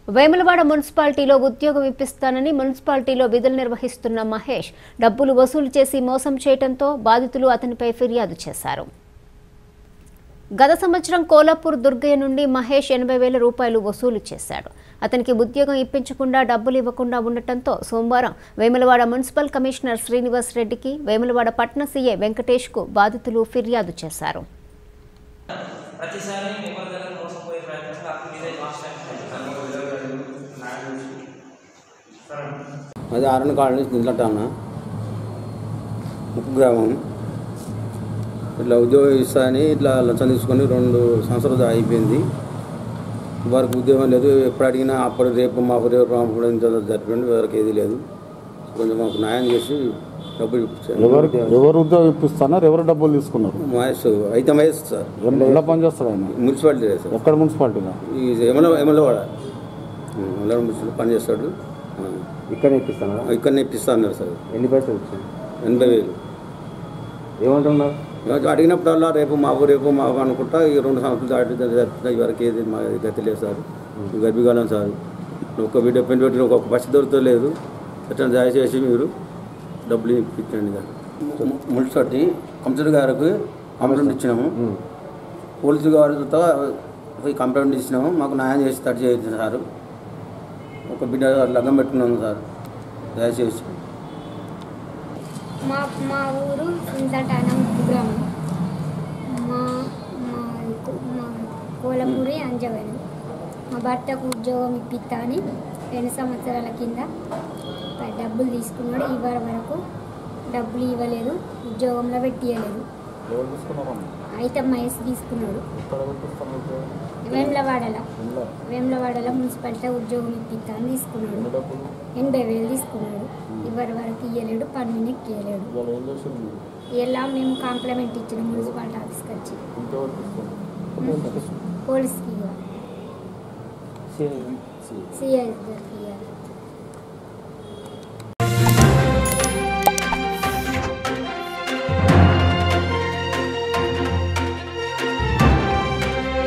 వేములవాడ మున్సిపాలిటీలో ఉద్యోగం ఇప్పిస్తానని మున్సిపాలిటీలో విధులు నిర్వహిస్తున్న మహేష్ డబ్బులు వసూలు చేసి మోసం చేయడంతో బాధితులు అతనిపై ఫిర్యాదు చేశారు గత సంవత్సరం కోలాపూర్ దుర్గయ్య నుండి మహేష్ ఎనభై వేల రూపాయలు వసూలు చేశాడు అతనికి ఉద్యోగం ఇప్పించకుండా డబ్బులు ఇవ్వకుండా ఉండటంతో సోమవారం వేములవాడ మున్సిపల్ కమిషనర్ శ్రీనివాస్ రెడ్డికి వేములవాడ పట్న సీఏ వెంకటేష్కు బాధితులు ఫిర్యాదు చేశారు ప్రతిసారి ఎవరి దగ్గర మోసపోయే ప్రయత్నం అప్పుడు ఇదే లాస్ట్ టైం అది ఆరణ కాలనీ దింట్లట అన్న ముక్కు గ్రామం ఇట్లా ఉద్యోగం ఇస్తానని ఇట్లా లంచం తీసుకొని రెండు సంవత్సరాలు అయిపోయింది వారికి ఉద్యోగం లేదు ఎప్పుడు అడిగినా అప్పుడు రేపు మాకు రేపు మాకు కూడా ఇంత జరిపింది వారికి ఏది లేదు కొంచెం మాకు న్యాయం చేసి డబ్బులు ఇప్పించారు ఎవరు ఎవరు ఉద్యోగం ఇప్పిస్తున్నారు ఎవరు డబ్బులు తీసుకున్నారు మహేష్ అయితే మహేష్ సార్ ఎల్ల- ఎలా పనిచేస్తాడు ఆయన మున్సిపాలిటీ లేదు సార్ ఎక్కడ మున్సిపాలిటీలో ఈ ఎమల ఎమలవాడ ఎమల మున్సిపల్ పని చేస్తాడు ఆ. ఇక్కడ ఇప్పిస్తానా ఇక్కడనే ఇప్పిస్తా అన్నారు సార్ ఎన్ని పైసలు వచ్చింది ఎనభై వేలు ఏమంటున్నారు అడిగినప్పుడల్లా రేపు మాకు రేపు మాకు అనుకుంటా ఈ రెండు సంవత్సరాలు దాటి జరుగుతుంది వరకు ఏది మా గతి లేదు సార్ గర్భికాలం సార్ ఒక వీడియో పెన్ పెట్టి ఒక బస్సు దొరుకుతలేదు ఎట్లా దయచేసి మీరు డబ్బులు ఇప్పించండి సార్ మున్సిపాలిటీ కంప్యూటర్ గారికి కంప్లైంట్ ఇచ్చినాము పోలీసు గారితో పోయి కంప్లైంట్ ఇచ్చినాము మాకు న్యాయం చేసి తడి చేయొచ్చు సార్ ఒక బిడ్డ లగ్గం పెట్టుకున్నాము సార్ దయచేసి మా మా ఊరు సింతటానం గ్రామం మా మా కు- మా కోలపూరి అంజవని మా భర్తకు ఉద్యోగం ఇప్పిస్తా అని రెండు సంవత్సరాల కింద ప- డబ్బులు తీసుకున్నాడు ఇవాళ వరకు డబ్బులు ఇవ్వలేదు ఉద్యోగంలో పెట్టియలేదు ఎవరు తీసుకున్నారు అయితే మహేష్ తీసుకున్నాడు ఎక్కడ పెట్టిస్తాను ఉద్యోగం? వేములవాడల ఎల్ల? వేములవాడల మున్సిపాలిటీ ఉద్యోగం ఇప్పిస్తా అని తీసుకున్నాడు ఎన్ని డబ్బులు ఎనభై వేలు తీసుకున్నాడు ఇవాళ వరకు ఇవ్వలేడు పన్ను ఎక్కియలేడు ఇవాళ ఏం చేసింది మీరు? ఇలా మేము కాంప్లిమెంట్ ఇచ్చిన మున్సిపాలిటీ ఆఫీస్కి వచ్చి ఇంకెవరు తీసుకున్నారు పోలీస్కి ఇవ్వాలి సిఐ గారికి ఇవ్వాలి